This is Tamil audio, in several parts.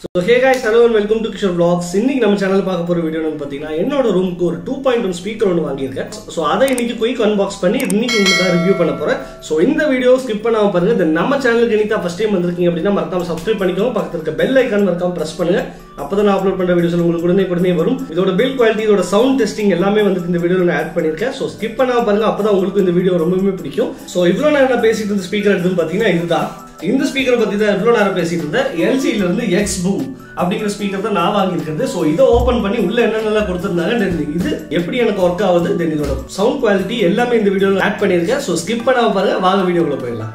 so hey guys hello and welcome to Kishore vlogs இன்னைக்கு நம்ம சேனல் பார்க்க போற வீடியோ பார்த்தீங்கன்னா என்னோட ரூமுக்கு ஒரு டூ பாயிண்ட் ஒன் ஸ்பீக்கர் ஒன்று வாங்கியிருக்கேன் ஸோ அதை இன்னைக்கு குயிக் அன்பாக்ஸ் பண்ணி இன்னைக்கு உங்களுக்கு ரிவ்யூ பண்ண போறேன் ஸோ இந்த வீடியோ ஸ்கிப் பண்ணாம பாருங்க இந்த நம்ம சேனலுக்கு இன்னைக்கு தான் ஃபர்ஸ்ட் டைம் வந்திருக்கீங்க அப்படின்னா மறக்காம சப்ஸ்கிரைப் பண்ணிக்கோங்க பக்கத்துல இருக்க பெல் ஐக்கான் மறக்காம பிரஸ் பண்ணுங்க அப்பதான் நான் அப்லோட் பண்ற வீடியோஸ் உங்களுக்கு உடனே உடனே வரும் இதோட பில் குவாலிட்டி இதோட சவுண்ட் டெஸ்டிங் எல்லாமே வந்து இந்த வீடியோல நான் ஆட் பண்ணியிருக்கேன் ஸோ ஸ்கிப் பண்ணாம பாருங்க அப்பதான் உங்களுக்கு இந்த வீடியோ ரொம்பவே பிடிக்கும் ஸோ இவ்வளோ நேரம் நான் பேசிட்டு இருந்த ஸ்பீக்கர் எடுத்துன்னு பார்த்தீங்கன்னா இதுதான் இந்த ஸ்பீக்கரை பத்தி தான் எவ்வளவு நேரம் பேசிட்டு இருந்தேன் எல்சில இருந்து எக்ஸ் பூம் அப்படிங்கிற ஸ்பீக்கர் தான் நான் வாங்கியிருக்கிறது ஸோ இதை ஓப்பன் பண்ணி உள்ள என்னென்னலாம் கொடுத்துருந்தாங்க தென் இது எப்படி எனக்கு ஒர்க் ஆகுது தென் இதோட சவுண்ட் குவாலிட்டி எல்லாமே இந்த வீடியோவில் ஆட் பண்ணியிருக்கேன் ஸோ ஸ்கிப் பண்ணாம பாருங்க வாங்க வீடியோக்குள்ள போயிடலாம்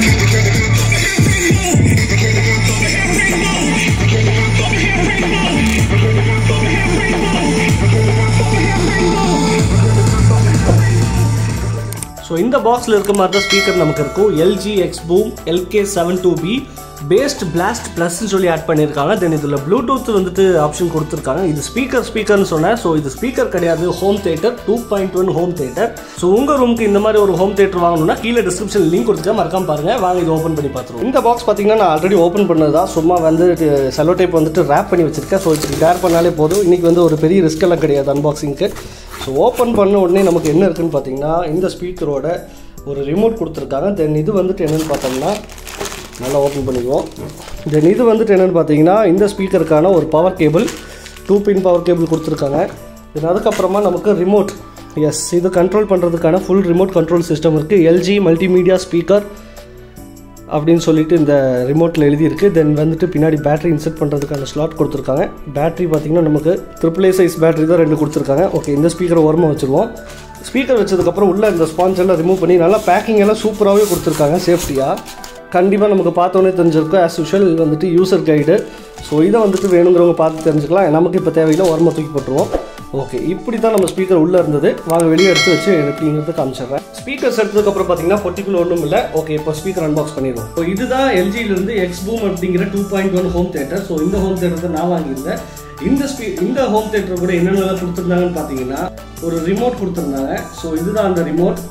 ஸோ இந்த பாக்ஸில் இருக்க மாதிரி தான் ஸ்பீக்கர் நமக்கு இருக்கும் LG X boom LK seven two B bass blast ப்ளஸ்ன்னு சொல்லி ஆட் பண்ணியிருக்காங்க தென் இதில் ப்ளூடூத் வந்துட்டு ஆப்ஷன் கொடுத்துருக்காங்க இது ஸ்பீக்கர் ஸ்பீக்கர்னு சொன்னேன் ஸோ இது ஸ்பீக்கர் கிடையாது home theatre two point one home theatre so உங்கள் ரூமுக்கு இந்த மாதிரி ஒரு ஹோம் தேட்டர் வாங்கணும்னா கீழே டிஸ்கிரிப்ஷன் லிங்க் கொடுத்துருக்கேன் மறக்காம பாருங்க வாங்க இது ஓப்பன் பண்ணி பார்த்துருவோம் இந்த பாக்ஸ் பார்த்தீங்கன்னா நான் ஆல்ரெடி ஓப்பன் பண்ணதா சும்மா வந்து செலோ டைப் வந்துட்டு ரேப் பண்ணி வச்சிருக்கேன் ஸோ இப்படி டேர் பண்ணாலே போதும் இன்னைக்கு வந்து ஒரு பெரிய ரிஸ்க் எல்லாம் கிடையாது அன்பாக்சிங்க்கு ஸோ ஓப்பன் பண்ண உடனே நமக்கு என்ன இருக்குன்னு பார்த்தீங்கன்னா இந்த ஸ்பீக்கரோட ஒரு ரிமோட் கொடுத்துருக்காங்க தென் இது வந்துட்டு என்னென்னு பார்த்தோம்னா நல்லா ஓப்பன் பண்ணிக்குவோம் தென் இது வந்துட்டு என்னென்னு பார்த்தீங்கன்னா இந்த ஸ்பீக்கருக்கான ஒரு power cable two pin power cable கொடுத்துருக்காங்க தென் அதுக்கப்புறமா நமக்கு ரிமோட் எஸ் இது கண்ட்ரோல் பண்ணுறதுக்கான ஃபுல் ரிமோட் கண்ட்ரோல் சிஸ்டம் இருக்குது எல்ஜி மல்டிமீடியா ஸ்பீக்கர் அப்படின்னு சொல்லிட்டு இந்த ரிமோட்டில் எழுதியிருக்கு தென் வந்துட்டு பின்னாடி பேட்டரி இன்செர்ட் பண்ணுறதுக்கான ஸ்லாட் கொடுத்துருக்காங்க பேட்டரி பார்த்தீங்கன்னா நமக்கு ட்ரிபிள் ஏ சைஸ் பேட்டரி தான் ரெண்டு கொடுத்துருக்காங்க ஓகே இந்த ஸ்பீக்கரை ஓரமாக வச்சுருவோம் ஸ்பீக்கர் வச்சதுக்கப்புறம் உள்ள இந்த ஸ்பான்ஸ் எல்லாம் ரிமூவ் பண்ணி நல்லா பேக்கிங் எல்லாம் சூப்பராகவே கொடுத்துருக்காங்க சேஃப்டியாக கண்டிப்பாக நமக்கு பார்த்தோன்னே தெரிஞ்சிருக்கும் ஆஸ் யூஷுவல் வந்துட்டு யூசர் கைடு ஸோ இதை வந்துட்டு வேணுங்கிறவங்க பார்த்து தெரிஞ்சுக்கலாம் நமக்கு இப்போ தேவையில்லை ஓரமாக தூக்கி போட்டுருவோம் ஓகே இப்படி தான் நம்ம ஸ்பீக்கர் உள்ளே இருந்தது வாங்க வெளியே எடுத்து வச்சு எப்படிங்கிறது காமிச்சிடுறேன் ஸ்பீக்கர்ஸ் எடுத்ததுக்கப்புறம் பார்த்தீங்கன்னா பர்டிகுலர் ஒன்றும் இல்லை ஓகே இப்போ ஸ்பீக்கர் அன்பாக்ஸ் பண்ணிடுவோம் ஸோ இதுதான் எல்ஜியிலேருந்து எக்ஸ் பூம் அப்படிங்கிற two point one home theatre so இந்த ஹோம் தேட்டர் தான் நான் வாங்கியிருந்தேன் இந்த ஸ்பீ இந்த ஹோம் தேட்டர் கூட என்னென்னலாம் கொடுத்துருந்தாங்கன்னு பார்த்தீங்கன்னா ஒரு ரிமோட் கொடுத்துருந்தாங்க ஸோ இதுதான் அந்த ரிமோட்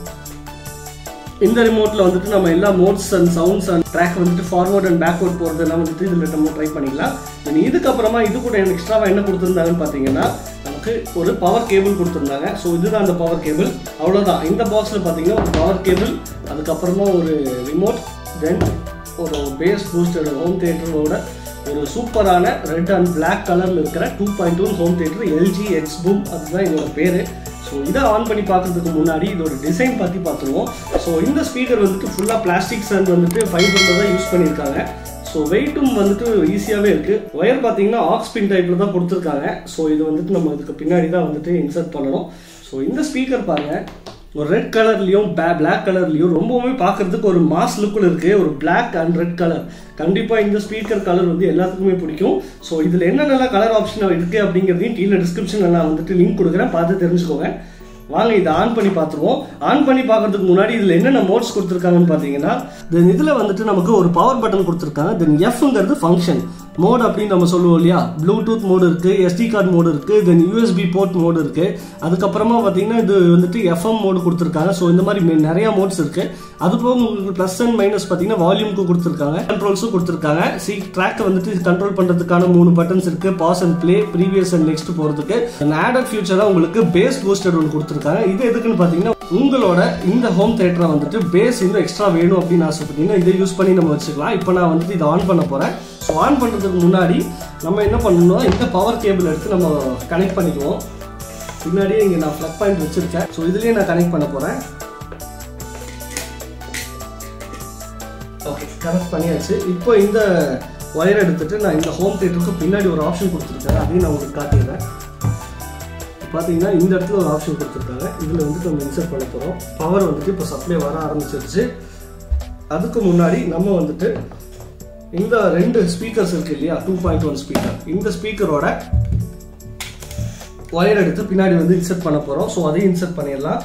இந்த ரிமோட்டில் வந்துட்டு நம்ம எல்லா modes and sounds and track வந்துட்டு ஃபார்வர்ட் அண்ட் பேக்வர்ட் போகிறதெல்லாம் வந்துட்டு இதில் நம்ம ட்ரை பண்ணிக்கலாம் தென் இதுக்கப்புறமா இது கூட எனக்கு எக்ஸ்ட்ராவாக என்ன கொடுத்துருந்தாங்கன்னு பார்த்தீங்கன்னா நமக்கு ஒரு பவர் கேபிள் கொடுத்துருந்தாங்க ஸோ இதுதான் அந்த பவர் கேபிள் அவ்வளோதான் இந்த பாக்ஸில் பார்த்தீங்கன்னா ஒரு பவர் கேபிள் அதுக்கப்புறமா ஒரு ரிமோட் தென் ஒரு பேஸ் பூஸ்டர் ஹோம் தேட்டரோட ஒரு சூப்பரான ரெட் அண்ட் பிளாக் கலரில் இருக்கிற two point one home theatre LG X boom அதுதான் இதோட பேர் ஸோ இதை ஆன் பண்ணி பார்க்கறதுக்கு முன்னாடி இதோட டிசைன் பற்றி பார்த்துருவோம் ஸோ இந்த ஸ்பீக்கர் வந்துட்டு ஃபுல்லாக பிளாஸ்டிக்ஸ் அண்ட் வந்துட்டு ஃபைபரில் தான் யூஸ் பண்ணியிருக்காங்க ஸோ வெயிட்டும் வந்துட்டு ஈஸியாகவே இருக்குது ஒயர் பார்த்தீங்கன்னா ஆக்ஸ் பின் டைப்பில் தான் கொடுத்துருக்காங்க ஸோ இது வந்துட்டு நம்ம இதுக்கு பின்னாடி தான் வந்துட்டு இன்சர்ட் பண்ணணும் ஸோ இந்த ஸ்பீக்கர் பாருங்கள் ஒரு ரெட் கலர்லையும் பிளாக் கலர்லையும் ரொம்பவுமே பார்க்கறதுக்கு ஒரு மாஸ் லுக்கில் இருக்கு ஒரு பிளாக் அண்ட் ரெட் கலர் கண்டிப்பாக இந்த ஸ்பீக்கர் கலர் வந்து எல்லாத்துக்குமே பிடிக்கும் ஸோ இதில் என்னென்னலாம் கலர் ஆப்ஷன் இருக்குது அப்படிங்கிறதையும் கீழே டிஸ்கிரிப்ஷனில் நான் வந்துட்டு லிங்க் கொடுக்குறேன் பார்த்து தெரிஞ்சுக்கோங்க வாங்க இதை ஆன் பண்ணி பார்த்துருவோம் ஆன் பண்ணி பார்க்கறதுக்கு முன்னாடி இதில் என்னென்ன மோட்ஸ் கொடுத்துருக்காங்கன்னு பார்த்தீங்கன்னா தென் இதில் வந்துட்டு நமக்கு ஒரு பவர் பட்டன் கொடுத்துருக்காங்க தென் எஃப்ங்கிறது ஃபங்க்ஷன் மோட் அப்படின்னு நம்ம சொல்லுவோம் இல்லையா ப்ளூடூத் மோடு இருக்கு எஸ்டி கார்டு மோடு இருக்கு தென் யூஎஸ்பி போர்ட் மோடு இருக்கு அதுக்கப்புறமா பார்த்தீங்கன்னா இது வந்துட்டு எஃப்எம் மோடு கொடுத்துருக்காங்க ஸோ இந்த மாதிரி நிறைய மோட்ஸ் இருக்கு அது போக உங்களுக்கு ப்ளஸ் அண்ட் மைனஸ் பார்த்தீங்கன்னா வால்யூம்க்கு கொடுத்துருக்காங்க கண்ட்ரோல்ஸும் கொடுத்துருக்காங்க சி ட்ராக்கை வந்துட்டு கண்ட்ரோல் பண்ணுறதுக்கான மூணு பட்டன்ஸ் இருக்கு pause and play previous and next போகிறதுக்கு ஆடட் ஃபியூச்சராக உங்களுக்கு பேஸ் பூஸ்டர் ஒன்று கொடுத்துருக்காங்க இது எதுக்குன்னு பார்த்தீங்கன்னா உங்களோட இந்த ஹோம் தேட்டரை வந்துட்டு பேஸ் இன்னும் எக்ஸ்ட்ரா வேணும் அப்படின்னு ஆசைப்பட்டீங்கன்னா இதை யூஸ் பண்ணி நம்ம வச்சுக்கலாம் இப்போ நான் வந்துட்டு இதை ஆன் பண்ண போகிறேன் ஸோ ஆன் பண்ணுறதுக்கு முன்னாடி நம்ம என்ன பண்ணணும்னா இந்த பவர் கேபிள் எடுத்து நம்ம கனெக்ட் பண்ணிக்குவோம் பின்னாடியே இங்கே நான் ஃப்ளக் பாயிண்ட் வச்சுருக்கேன் ஸோ இதுலேயே நான் கனெக்ட் பண்ண போகிறேன் ஓகே கனெக்ட் பண்ணியாச்சு இப்போ இந்த ஒயர் எடுத்துட்டு நான் இந்த ஹோம் தேட்டருக்கு பின்னாடி ஒரு ஆப்ஷன் கொடுத்துருக்கேன் அதையும் நான் உங்களுக்கு காட்டிடுறேன் பார்த்தீங்கன்னா இந்த இடத்துல ஒரு ஆப்ஷன் கொடுத்துருக்காங்க இதில் வந்துட்டு நம்ம இன்சர்ட் பண்ண போகிறோம் பவர் வந்துட்டு இப்போ சப்ளை வர ஆரம்பிச்சிருச்சு அதுக்கு முன்னாடி நம்ம வந்துட்டு இந்த ரெண்டு ஸ்பீக்கர்ஸ் இருக்கு இல்லையா டூ பாயிண்ட் ஒன் ஸ்பீக்கர் இந்த ஸ்பீக்கரோட ஒயர் எடுத்து பின்னாடி வந்து இன்சர்ட் பண்ண போகிறோம் ஸோ அதையும் இன்சர்ட் பண்ணிடலாம்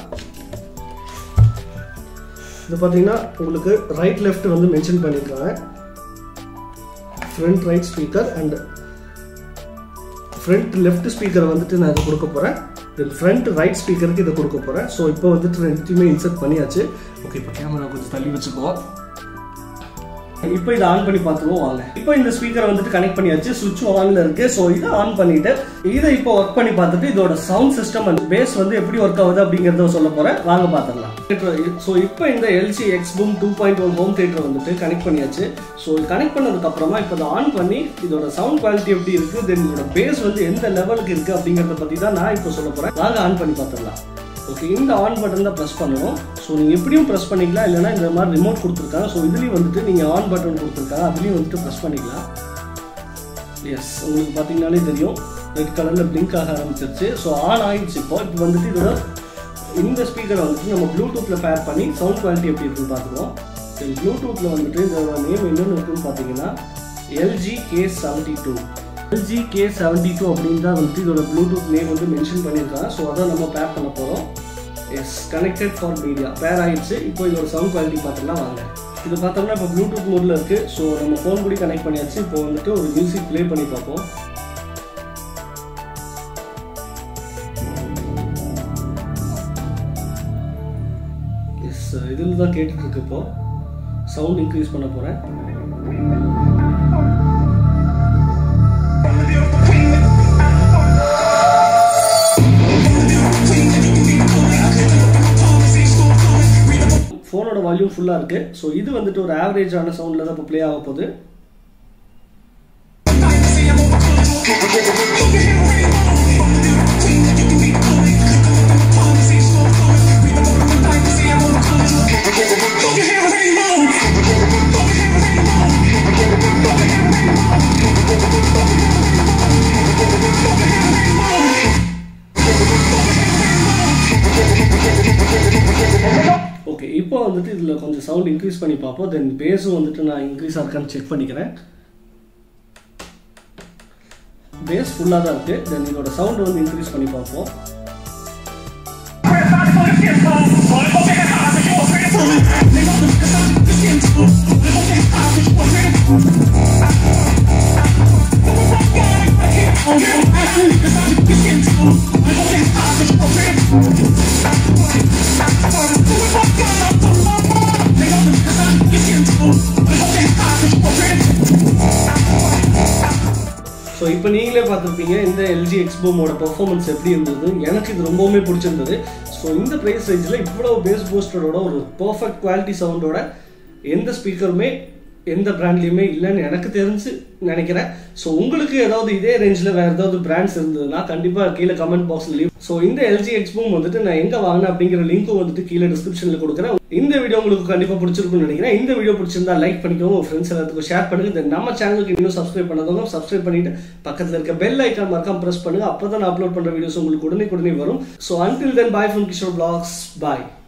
இது பார்த்தீங்கன்னா உங்களுக்கு ரைட் லெஃப்ட் வந்து மென்ஷன் பண்ணியிருக்காங்க front right speaker and front left ஸ்பீக்கரை வந்துட்டு நான் இதை கொடுக்க போகிறேன் தென் ஃப்ரண்ட் ரைட் ஸ்பீக்கருக்கு இதை கொடுக்க போகிறேன் ஸோ இப்போ வந்துட்டு ரெண்டுத்தையுமே இன்சர்ட் பண்ணியாச்சு ஓகே இப்போ கேமரா கொஞ்சம் தள்ளி வச்சுக்குவோம் இப்போ இதை ஆன் பண்ணி பார்த்துருவோம் வாங்க இப்போ இந்த ஸ்பீக்கரை வந்துட்டு கனெக்ட் பண்ணியாச்சு சுவிட்ச் ஆன்ல இருக்கு ஸோ இதை ஆன் பண்ணிட்டு இதை இப்போ ஒர்க் பண்ணி பார்த்துட்டு இதோட சவுண்ட் சிஸ்டம் அண்ட் பேஸ் வந்து எப்படி ஒர்க் ஆகுது அப்படிங்கறத சொல்ல போறேன் வாங்க பார்த்துடலாம் ஸோ இப்போ இந்த LG X boom two point one home theatre வந்துட்டு கனெக்ட் பண்ணியாச்சு ஸோ கனெக்ட் பண்ணதுக்கு அப்புறமா இப்போ இதை ஆன் பண்ணி இதோட சவுண்ட் குவாலிட்டி எப்படி இருக்கு தென் இதோட பேஸ் வந்து எந்த லெவலுக்கு இருக்கு அப்படிங்கறத பத்தி தான் நான் இப்போ சொல்ல போறேன் வாங்க ஆன் பண்ணி பார்த்துடலாம் ஓகே இந்த ஆன் பட்டன் தான் ப்ரெஸ் பண்ணுவோம் ஸோ நீங்கள் எப்படியும் ப்ரெஸ் பண்ணிக்கலாம் இல்லைனா இந்த மாதிரி ரிமோட் கொடுத்துருக்காங்க ஸோ இதுலேயும் வந்துட்டு நீங்கள் ஆன் பட்டன் கொடுத்துருக்காங்க அதுலேயும் வந்துட்டு ப்ரெஸ் பண்ணிக்கலாம் எஸ் உங்களுக்கு பார்த்தீங்கனாலே தெரியும் ரெட் கலரில் பிளிங்க் ஆக ஆரம்பிச்சிருச்சு ஸோ ஆன் ஆயிடுச்சு இப்போ இப்போ வந்துட்டு இதோட இந்த ஸ்பீக்கரை வந்துட்டு நம்ம ப்ளூடூத்தில் பேர் பண்ணி சவுண்ட் குவாலிட்டி எப்படி இருக்குன்னு பார்த்துக்குவோம் சரி ப்ளூடூத்தில் வந்துட்டு இதோட நேம் என்னென்னு இருக்குன்னு பார்த்தீங்கன்னா LG K seventy two LG K seventy two அப்படின்னு தான் வந்துட்டு இதோட ப்ளூடூத் நேம் வந்து மென்ஷன் பண்ணியிருக்காங்க ஸோ அதான் நம்ம பேர் பண்ண போகிறோம் எஸ் கனெக்டட் ஃபார் மீடியா பேர் ஆயிடுச்சு இப்போ இதோட சவுண்ட் குவாலிட்டி பார்த்துலாம் வாங்க இது பார்த்தோம்னா இப்போ ப்ளூடூத் மோடில் இருக்குது ஸோ நம்ம ஃபோன் கூட கனெக்ட் பண்ணியாச்சு இப்போ வந்துட்டு ஒரு மியூசிக் ப்ளே பண்ணி பார்ப்போம் எஸ் இதில் தான் கேட்டுட்டு இருக்கு இப்போ சவுண்ட் இன்க்ரீஸ் பண்ண போகிறேன் ஃபோனோட வால்யூம் ஃபுல்லாக இருக்கு ஸோ இது வந்துட்டு ஒரு ஆவரேஜான சவுண்டில் தான் இப்போ ப்ளே ஆக போகுது ஓகே இப்போ வந்துட்டு இதில் கொஞ்சம் சவுண்ட் இன்க்ரீஸ் பண்ணி பார்ப்போம் தென் பேஸும் வந்துட்டு நான் இன்க்ரீஸ் இருக்கான்னு செக் பண்ணிக்கிறேன் பேஸ் ஃபுல்லாக தான் இருக்குது தென் இதோட சவுண்ட் வந்து இன்க்ரீஸ் பண்ணி பார்ப்போம் ஸோ இப்போ நீங்களே பார்த்துருப்பீங்க இந்த எல்ஜி எக்ஸ்போமோட பெர்ஃபார்மன்ஸ் எப்படி இருந்தது எனக்கு இது ரொம்பவுமே பிடிச்சிருந்தது ஸோ இந்த ப்ரைஸ் ரேஞ்சில் இவ்வளோ பேஸ் பூஸ்டரோட ஒரு பர்ஃபெக்ட் குவாலிட்டி சவுண்டோட எந்த ஸ்பீக்கருமே எந்த பிராண்ட்லையுமே இல்லைன்னு எனக்கு தெரிஞ்சு நினைக்கிறேன் ஸோ உங்களுக்கு ஏதாவது இதே ரேஞ்சில் வேறு ஏதாவது பிராண்ட்ஸ் இருந்ததுன்னா கண்டிப்பாக கீழே கமெண்ட் பாக்ஸில் லீவ் ஸோ இந்த எல்ஜி எக்ஸ்போம் வந்துட்டு நான் எங்கே வாங்கினேன் அப்படிங்கிற லிங்க்கும் வந்துட்டு கீழே டிஸ்கிரிப்ஷனில் கொடுக்குறேன் இந்த வீடியோ உங்களுக்கு கண்டிப்பாக பிடிச்சிருக்கும்னு நினைக்கிறேன் இந்த வீடியோ பிடிச்சிருந்தா லைக் பண்ணிக்கோங்க உங்கள் ஃப்ரெண்ட்ஸ் எல்லாத்துக்கும் ஷேர் பண்ணுங்க தென் நம்ம சேனலுக்கு இன்னும் சப்ஸ்கிரைப் பண்ணாதவங்க சப்ஸ்கிரைப் பண்ணிட்டு பக்கத்தில் இருக்க பெல் ஐக்கான் மறக்காம ப்ரெஸ் பண்ணுங்க அப்போ தான் நான் அப்லோட் பண்ணுற வீடியோஸ் உங்களுக்கு உடனே உடனே வரும் so until then bye from Kishore vlogs bye